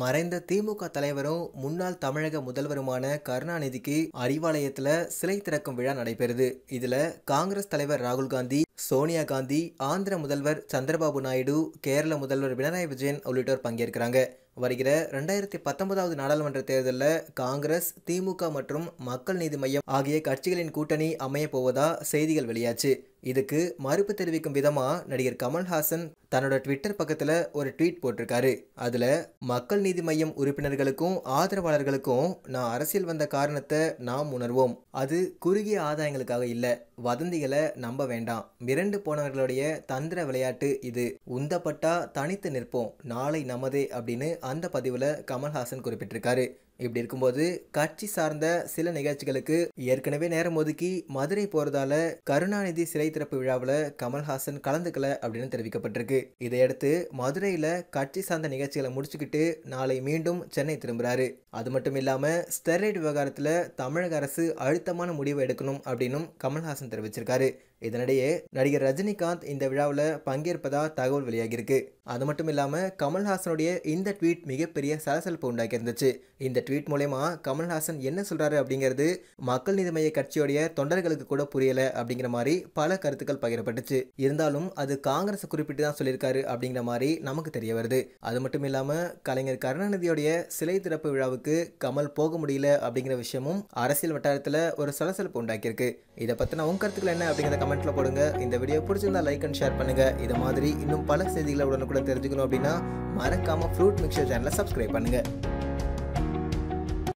மறைந்த திமுக தலைவரும் முன்னாள் தமிழக முதல்வருமான கருணாநிதிக்கு அறிவாலயத்துல சிலை திறக்கும் விழா நடைபெறுது இதுல காங்கிரஸ் தலைவர் ராகுல் காந்தி சோனியா காந்தி ஆந்திர முதல்வர் சந்திரபாபு நாயுடு கேரள முதல்வர் பினராயி விஜயன் உள்ளிட்டோர் பங்கேற்கிறாங்க வருகிற ரெண்டாயிரத்தி பத்தொன்பதாவது நாடாளுமன்ற தேர்தலில் காங்கிரஸ் திமுக மற்றும் மக்கள் நீதி மையம் ஆகிய கட்சிகளின் கூட்டணி அமைய போவதா செய்திகள் வெளியாச்சு இதுக்கு மறுப்பு தெரிவிக்கும் விதமா நடிகர் கமல்ஹாசன் தன்னோட ட்விட்டர் பக்கத்துல ஒரு ட்வீட் போட்டிருக்காரு அதுல மக்கள் நீதி மையம் உறுப்பினர்களுக்கும் ஆதரவாளர்களுக்கும் நான் அரசியல் வந்த காரணத்தை நாம் உணர்வோம் அது குறுகிய ஆதாயங்களுக்காக இல்ல வதந்திகளை நம்ப வேண்டாம் மிரண்டு போனவர்களுடைய தந்திர விளையாட்டு இது உந்தப்பட்டா தனித்து நிற்போம் நாளை நமதே அப்படின்னு அந்த பதிவுல கமல்ஹாசன் குறிப்பிட்டிருக்காரு இப்படி இருக்கும்போது கட்சி சார்ந்த சில நிகழ்ச்சிகளுக்கு ஏற்கனவே நேரம் ஒதுக்கி மதுரை போறதால கருணாநிதி சிலை திறப்பு விழாவில் கமல்ஹாசன் கலந்துக்கல அப்படின்னு தெரிவிக்கப்பட்டிருக்கு இதையடுத்து மதுரையில கட்சி சார்ந்த நிகழ்ச்சிகளை முடிச்சுக்கிட்டு நாளை மீண்டும் சென்னை திரும்புறாரு அது மட்டும் இல்லாம ஸ்டெர்லைட் விவகாரத்துல தமிழக அரசு அழுத்தமான முடிவு எடுக்கணும் அப்படின்னும் கமல்ஹாசன் தெரிவிச்சிருக்காரு இதனிடையே நடிகர் ரஜினிகாந்த் இந்த விழாவில் பங்கேற்பதா தகவல் வெளியாகியிருக்கு அது மட்டும் இல்லாமல் கமல்ஹாசனுடைய இந்த ட்வீட் மிகப்பெரிய சலசலப்பு உண்டாக்கி இருந்துச்சு இந்த ட்வீட் மூலயமா கமல்ஹாசன் என்ன சொல்றாரு அப்படிங்கிறது மக்கள் நீதி மைய கட்சியோடைய தொண்டர்களுக்கு கூட புரியல அப்படிங்கிற மாதிரி பல கருத்துக்கள் பகிரப்பட்டுச்சு இருந்தாலும் அது காங்கிரஸ் குறிப்பிட்டு தான் சொல்லியிருக்காரு அப்படிங்கிற மாதிரி நமக்கு தெரிய வருது அது மட்டும் இல்லாமல் கலைஞர் கருணாநிதியோடைய சிலை திறப்பு விழாவுக்கு கமல் போக முடியல அப்படிங்கிற விஷயமும் அரசியல் வட்டாரத்தில் ஒரு சலசலப்பு உண்டாக்கியிருக்கு இதை பற்றின உங்க கருத்துக்கள் என்ன அப்படிங்கிறத கமெண்ட்ல போடுங்க இந்த வீடியோ பிடிச்சிருந்தா லைக் அண்ட் ஷேர் பண்ணுங்க இது மாதிரி இன்னும் பல செய்திகளை உடனுக்குடன் தெரிஞ்சுக்கணும் அப்படின்னா மறக்காம ஃப்ரூட் மிக்சர் சேனலை சப்ஸ்கிரைப் பண்ணுங்க